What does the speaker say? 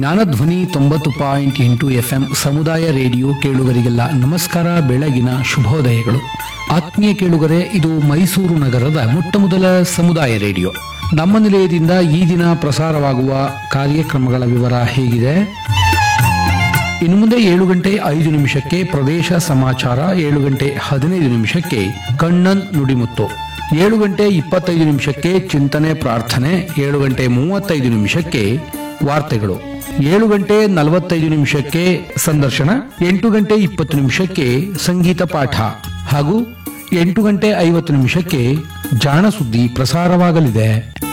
ಜ್ಞಾನಧ್ವನಿ ತೊಂಬತ್ತು ಪಾಯಿಂಟ್ ಎಂಟು ಎಫ್ಎಂ ಸಮುದಾಯ ರೇಡಿಯೋ ಕೇಳುಗರಿಗೆಲ್ಲ ನಮಸ್ಕಾರ ಬೆಳಗಿನ ಶುಭೋದಯಗಳು ಆತ್ಮೀಯ ಕೇಳುಗರೆ ಇದು ಮೈಸೂರು ನಗರದ ಮೊಟ್ಟಮೊದಲ ಸಮುದಾಯ ರೇಡಿಯೋ ನಮ್ಮ ನಿಲಯದಿಂದ ಈ ದಿನ ಪ್ರಸಾರವಾಗುವ ಕಾರ್ಯಕ್ರಮಗಳ ವಿವರ ಹೇಗಿದೆ ಇನ್ನು ಮುಂದೆ ಏಳು ಗಂಟೆ ಐದು ನಿಮಿಷಕ್ಕೆ ಪ್ರದೇಶ ಸಮಾಚಾರ ಏಳು ಗಂಟೆ ಹದಿನೈದು ನಿಮಿಷಕ್ಕೆ ಕಣ್ಣನ್ ನುಡಿಮುತ್ತು ಏಳು ಗಂಟೆ ಇಪ್ಪತ್ತೈದು ನಿಮಿಷಕ್ಕೆ ಚಿಂತನೆ ಪ್ರಾರ್ಥನೆ ಏಳು ಗಂಟೆ ಮೂವತ್ತೈದು ನಿಮಿಷಕ್ಕೆ ವಾರ್ತೆಗಳು ಏಳು ಗಂಟೆ ನಲವತ್ತೈದು ನಿಮಿಷಕ್ಕೆ ಸಂದರ್ಶನ ಎಂಟು ಗಂಟೆ ಇಪ್ಪತ್ತು ನಿಮಿಷಕ್ಕೆ ಸಂಗೀತ ಪಾಠ ಹಾಗೂ ಎಂಟು ಗಂಟೆ ಐವತ್ತು ನಿಮಿಷಕ್ಕೆ ಜಾಣ ಸುದ್ದಿ ಪ್ರಸಾರವಾಗಲಿದೆ